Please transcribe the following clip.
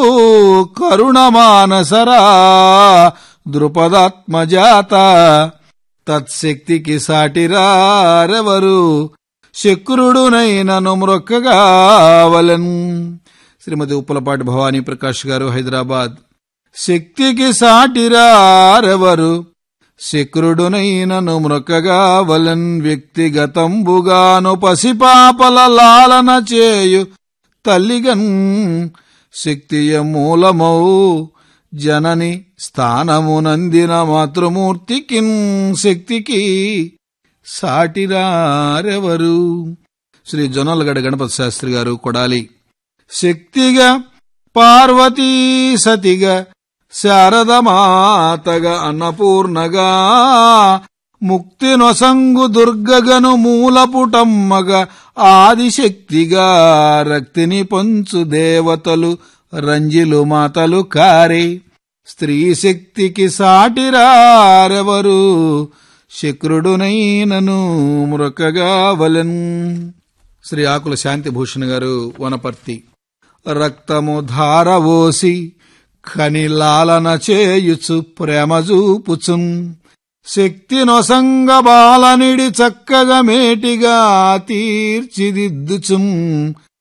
కరుణమానసరా ద్రుపదాత్మజాత తత్శక్తికి సాటిరారెవరు శక్రుడునైనను మ్రొక్కగావలన్ శ్రీమతి ఉప్పలపాటి భవానీ ప్రకాష్ గారు హైదరాబాద్ శక్తికి సాటిరారెవరు శక్రుడునైనను మ్రొక్కగావలన్ వ్యక్తిగతంబుగాను పసిపాపల లాలన చేయు తల్లిగన్ శక్తియ మూలమౌ జనని స్థానమునందిన మాతృమూర్తికిన్ శక్తికి సాటిరారెవరు శ్రీ జొన్నలగడ్డ గణపతి శాస్త్రి గారు కొడాలి శక్తిగా పార్వతీ సతిగా శారదమాతగా అన్నపూర్ణగా ముక్తి నొసంగు దుర్గగను మూలపుటమ్మగా ఆదిశక్తిగా రక్తిని పంచు దేవతలు రంజిలు మాతలు కారే స్త్రీ శక్తికి సాటిరారెవరు శక్రుడునైనను మృకగా వలెన్ శ్రీ ఆకుల శాంతిభూషణ్ గారు వనపర్తి రక్తము ధారవోసి ఖనిలాలన చేయుచు ప్రేమ చూపుచున్ శక్తి నొసంగ బాలనిడి చక్కగా మేటిగా తీర్చిదిద్దుచుం